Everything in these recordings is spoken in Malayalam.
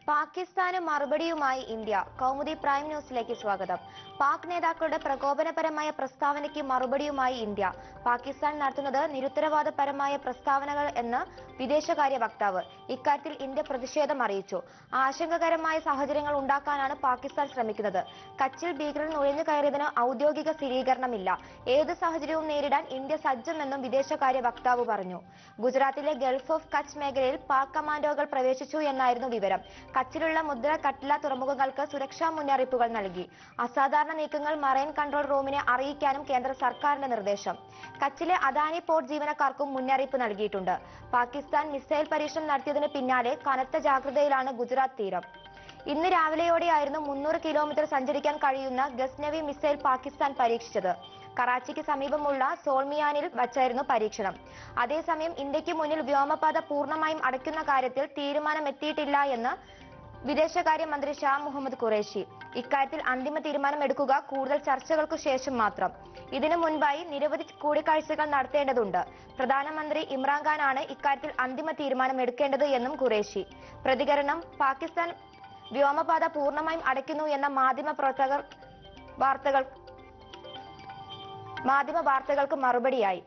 പാകിസ്ഥാന് മറുപടിയുമായി ഇന്ത്യ കൗമുദി പ്രൈം ന്യൂസിലേക്ക് സ്വാഗതം പാക് നേതാക്കളുടെ പ്രകോപനപരമായ പ്രസ്താവനയ്ക്ക് മറുപടിയുമായി ഇന്ത്യ പാകിസ്ഥാൻ നടത്തുന്നത് നിരുത്തരവാദപരമായ പ്രസ്താവനകൾ എന്ന് വിദേശകാര്യ വക്താവ് ഇക്കാര്യത്തിൽ ഇന്ത്യ പ്രതിഷേധം അറിയിച്ചു ആശങ്കകരമായ സാഹചര്യങ്ങൾ ഉണ്ടാക്കാനാണ് പാകിസ്ഥാൻ ശ്രമിക്കുന്നത് കച്ചിൽ ഭീകരർ നുഴഞ്ഞു കയറിയതിന് ഔദ്യോഗിക സ്ഥിരീകരണമില്ല ഏത് സാഹചര്യവും നേരിടാൻ ഇന്ത്യ സജ്ജമെന്നും വിദേശകാര്യ വക്താവ് പറഞ്ഞു ഗുജറാത്തിലെ ഗൾഫ് ഓഫ് കച്ച് മേഖലയിൽ പാക് കമാൻഡോകൾ പ്രവേശിച്ചു എന്നായിരുന്നു വിവരം കച്ചിലുള്ള മുദ്ര കട്ല തുറമുഖങ്ങൾക്ക് സുരക്ഷാ മുന്നറിയിപ്പുകൾ നൽകി അസാധാരണ നീക്കങ്ങൾ മറൈൻ കൺട്രോൾ റൂമിനെ അറിയിക്കാനും കേന്ദ്ര സർക്കാരിന്റെ നിർദ്ദേശം കച്ചിലെ അദാനി പോർട്ട് ജീവനക്കാർക്കും മുന്നറിയിപ്പ് നൽകിയിട്ടുണ്ട് പാകിസ്ഥാൻ മിസൈൽ പരീക്ഷണം നടത്തിയതിന് പിന്നാലെ കനത്ത ജാഗ്രതയിലാണ് ഗുജറാത്ത് തീരം ഇന്ന് രാവിലെയോടെയായിരുന്നു മുന്നൂറ് കിലോമീറ്റർ സഞ്ചരിക്കാൻ കഴിയുന്ന ഗസ്നവി മിസൈൽ പാകിസ്ഥാൻ പരീക്ഷിച്ചത് കറാച്ചിക്ക് സമീപമുള്ള സോൾമിയാനിൽ വച്ചായിരുന്നു പരീക്ഷണം അതേസമയം ഇന്ത്യക്ക് മുന്നിൽ വ്യോമപാത പൂർണ്ണമായും അടയ്ക്കുന്ന കാര്യത്തിൽ തീരുമാനമെത്തിയിട്ടില്ല എന്ന് വിദേശകാര്യ മന്ത്രി ഷാ മുഹമ്മദ് ഖുറേഷി ഇക്കാര്യത്തിൽ അന്തിമ തീരുമാനം എടുക്കുക കൂടുതൽ ചർച്ചകൾക്കു ശേഷം മാത്രം ഇതിനു മുൻപായി നിരവധി കൂടിക്കാഴ്ചകൾ നടത്തേണ്ടതുണ്ട് പ്രധാനമന്ത്രി ഇമ്രാൻഖാനാണ് ഇക്കാര്യത്തിൽ അന്തിമ തീരുമാനം എടുക്കേണ്ടത് എന്നും ഖുറേഷി പ്രതികരണം പാകിസ്ഥാൻ വ്യോമപാത പൂർണ്ണമായും അടയ്ക്കുന്നു എന്ന മാധ്യമ പ്രവർത്തകർ വാർത്തകൾ മാധ്യമ വാർത്തകൾക്ക് മറുപടിയായി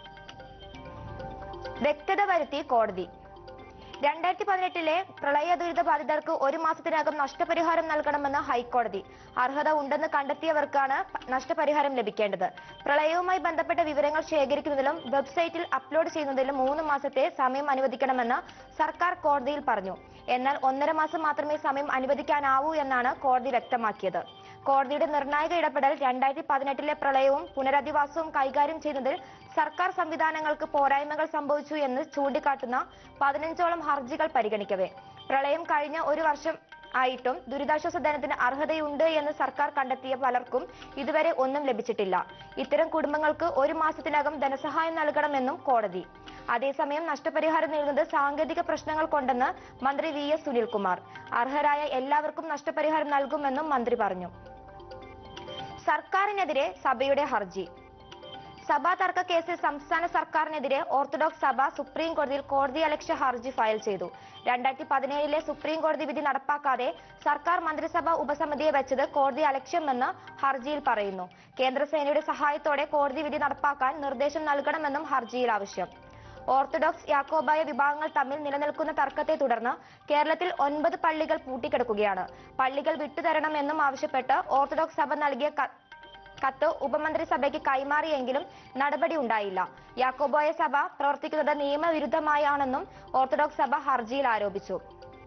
വ്യക്തത വരുത്തി കോടതി രണ്ടായിരത്തി പതിനെട്ടിലെ പ്രളയ ദുരിത ബാധിതർക്ക് ഒരു മാസത്തിനകം നഷ്ടപരിഹാരം നൽകണമെന്ന് ഹൈക്കോടതി അർഹത ഉണ്ടെന്ന് കണ്ടെത്തിയവർക്കാണ് പ- നഷ്ടപരിഹാരം ലഭിക്കേണ്ടത് പ്രളയവുമായി ബന്ധപ്പെട്ട വിവരങ്ങൾ ശേഖരിക്കുന്നതിലും വെബ്സൈറ്റിൽ അപ്ലോഡ് ചെയ്യുന്നതിലും മൂന്ന് മാസത്തെ സമയം അനുവദിക്കണമെന്ന് സർക്കാർ കോടതിയിൽ പറഞ്ഞു എന്നാൽ ഒന്നര മാസം മാത്രമേ സമയം അനുവദിക്കാനാവൂ എന്നാണ് കോടതി വ്യക്തമാക്കിയത് കോടതിയുടെ നിർണായക ഇടപെടൽ രണ്ടായിരത്തി പതിനെട്ടിലെ പ്രളയവും പുനരധിവാസവും കൈകാര്യം ചെയ്യുന്നതിൽ സർക്കാർ സംവിധാനങ്ങൾക്ക് പോരായ്മകൾ സംഭവിച്ചു എന്ന് ചൂണ്ടിക്കാട്ടുന്ന പതിനഞ്ചോളം ഹർജികൾ പരിഗണിക്കവേ പ്രളയം കഴിഞ്ഞ ഒരു വർഷം ആയിട്ടും ദുരിതാശ്വാസ ധനത്തിന് അർഹതയുണ്ട് എന്ന് സർക്കാർ കണ്ടെത്തിയ പലർക്കും ഇതുവരെ ഒന്നും ലഭിച്ചിട്ടില്ല ഇത്തരം കുടുംബങ്ങൾക്ക് ഒരു മാസത്തിനകം ധനസഹായം നൽകണമെന്നും കോടതി അതേസമയം നഷ്ടപരിഹാരം നൽകുന്നത് സാങ്കേതിക പ്രശ്നങ്ങൾ കൊണ്ടെന്ന് മന്ത്രി വി എസ് സുനിൽകുമാർ അർഹരായ എല്ലാവർക്കും നഷ്ടപരിഹാരം നൽകുമെന്നും മന്ത്രി പറഞ്ഞു സർക്കാരിനെതിരെ സഭയുടെ ഹർജി സഭാ തർക്ക കേസിൽ സംസ്ഥാന സർക്കാരിനെതിരെ ഓർത്തഡോക്സ് സഭ സുപ്രീം കോടതിയിൽ കോടതി അലക്ഷ്യ ഹർജി ഫയൽ ചെയ്തു രണ്ടായിരത്തി പതിനേഴിലെ സുപ്രീം കോടതി വിധി നടപ്പാക്കാതെ സർക്കാർ മന്ത്രിസഭ ഉപസമിതിയെ വെച്ചത് കോടതി അലക്ഷ്യമെന്ന് ഹർജിയിൽ പറയുന്നു കേന്ദ്രസേനയുടെ സഹായത്തോടെ കോടതി വിധി നടപ്പാക്കാൻ നിർദ്ദേശം നൽകണമെന്നും ഹർജിയിൽ ആവശ്യം ഓർത്തഡോക്സ് യാക്കോബായ വിഭാഗങ്ങൾ തമ്മിൽ നിലനിൽക്കുന്ന തർക്കത്തെ തുടർന്ന് കേരളത്തിൽ ഒൻപത് പള്ളികൾ പൂട്ടിക്കിടക്കുകയാണ് പള്ളികൾ വിട്ടുതരണമെന്നും ആവശ്യപ്പെട്ട് ഓർത്തഡോക്സ് സഭ നൽകിയ ക- കത്ത് ഉപമന്ത്രിസഭയ്ക്ക് കൈമാറിയെങ്കിലും നടപടി ഉണ്ടായില്ല യാക്കോബായ സഭ പ്രവർത്തിക്കുന്നത് നിയമവിരുദ്ധമായാണെന്നും ഓർത്തഡോക്സ് സഭ ഹർജിയിൽ ആരോപിച്ചു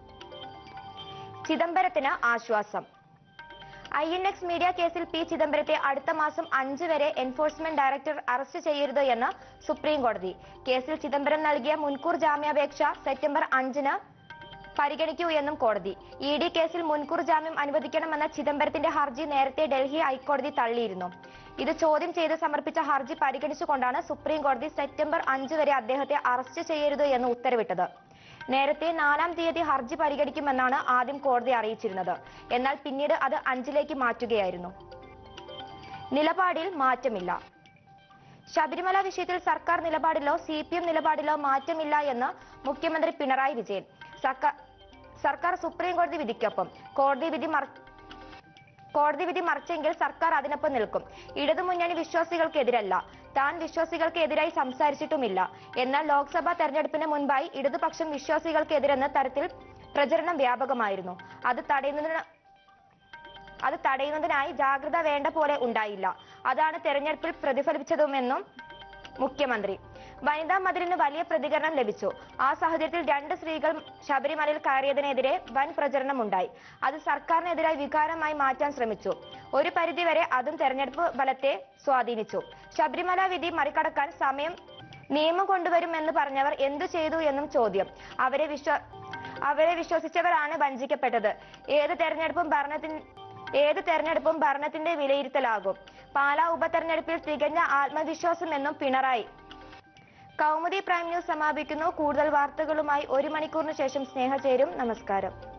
ചിദംബരത്തിന് ആശ്വാസം ഐ എൻ എക്സ് മീഡിയ കേസിൽ പി ചിദംബരത്തെ അടുത്ത മാസം അഞ്ച് വരെ എൻഫോഴ്സ്മെന്റ് ഡയറക്ടർ അറസ്റ്റ് ചെയ്യരുത് എന്ന് സുപ്രീം കോടതി കേസിൽ ചിദംബരം നൽകിയ മുൻകൂർ ജാമ്യാപേക്ഷ സെപ്റ്റംബർ അഞ്ചിന് പരിഗണിക്കൂ എന്നും കോടതി ഇ ഡി കേസിൽ മുൻകൂർ ജാമ്യം അനുവദിക്കണമെന്ന ചിദംബരത്തിന്റെ ഹർജി നേരത്തെ ഡൽഹി ഹൈക്കോടതി തള്ളിയിരുന്നു ഇത് ചോദ്യം ചെയ്ത് സമർപ്പിച്ച ഹർജി പരിഗണിച്ചുകൊണ്ടാണ് സുപ്രീം കോടതി സെപ്റ്റംബർ അഞ്ച് വരെ അദ്ദേഹത്തെ അറസ്റ്റ് ചെയ്യരുത് എന്ന് ഉത്തരവിട്ടത് നേരത്തെ നാലാം തീയതി ഹർജി പരിഗണിക്കുമെന്നാണ് ആദ്യം കോടതി അറിയിച്ചിരുന്നത് എന്നാൽ പിന്നീട് അത് അഞ്ചിലേക്ക് മാറ്റുകയായിരുന്നു നിലപാടിൽ മാറ്റമില്ല ശബരിമല വിഷയത്തിൽ സർക്കാർ നിലപാടിലോ സി പി എം നിലപാടിലോ മാറ്റമില്ല എന്ന് മുഖ്യമന്ത്രി പിണറായി വിജയൻ സർക്കാർ സർക്കാർ സുപ്രീം കോടതി വിധിക്കൊപ്പം കോടതി വിധി മറ കോടതി വിധി മറിച്ചെങ്കിൽ സർക്കാർ അതിനൊപ്പം നിൽക്കും ഇടതുമുന്നണി വിശ്വാസികൾക്കെതിരല്ല താൻ വിശ്വാസികൾക്ക് എതിരായി സംസാരിച്ചിട്ടുമില്ല എന്നാൽ ലോക്സഭാ തെരഞ്ഞെടുപ്പിന് മുൻപായി ഇടതുപക്ഷം വിശ്വാസികൾക്കെതിരെന്ന തരത്തിൽ പ്രചരണം വ്യാപകമായിരുന്നു അത് തടയുന്നതിന് അത് തടയുന്നതിനായി ജാഗ്രത വേണ്ട പോലെ ഉണ്ടായില്ല അതാണ് തെരഞ്ഞെടുപ്പിൽ പ്രതിഫലിച്ചതുമെന്നും മുഖ്യമന്ത്രി വനിതാ മതിലിന് വലിയ പ്രതികരണം ലഭിച്ചു ആ സാഹചര്യത്തിൽ രണ്ട് സ്ത്രീകൾ ശബരിമലയിൽ കയറിയതിനെതിരെ വൻ പ്രചരണമുണ്ടായി അത് സർക്കാരിനെതിരായി വികാരമായി മാറ്റാൻ ശ്രമിച്ചു ഒരു പരിധിവരെ അതും തെരഞ്ഞെടുപ്പ് ഫലത്തെ സ്വാധീനിച്ചു ശബരിമല വിധി മറികടക്കാൻ സമയം നിയമം കൊണ്ടുവരുമെന്ന് പറഞ്ഞവർ എന്തു ചെയ്തു എന്നും ചോദ്യം അവരെ വിശ്വ അവരെ വിശ്വസിച്ചവരാണ് വഞ്ചിക്കപ്പെട്ടത് ഏത് തെരഞ്ഞെടുപ്പും ഭരണത്തിന് ഏത് തെരഞ്ഞെടുപ്പും ഭരണത്തിന്റെ വിലയിരുത്തലാകും പാലാ ഉപതെരഞ്ഞെടുപ്പിൽ തികഞ്ഞ ആത്മവിശ്വാസം എന്നും പിണറായി കൗമുദി പ്രൈം ന്യൂസ് സമാപിക്കുന്നു കൂടുതൽ വാർത്തകളുമായി ഒരു മണിക്കൂറിന് ശേഷം സ്നേഹ ചേരും നമസ്കാരം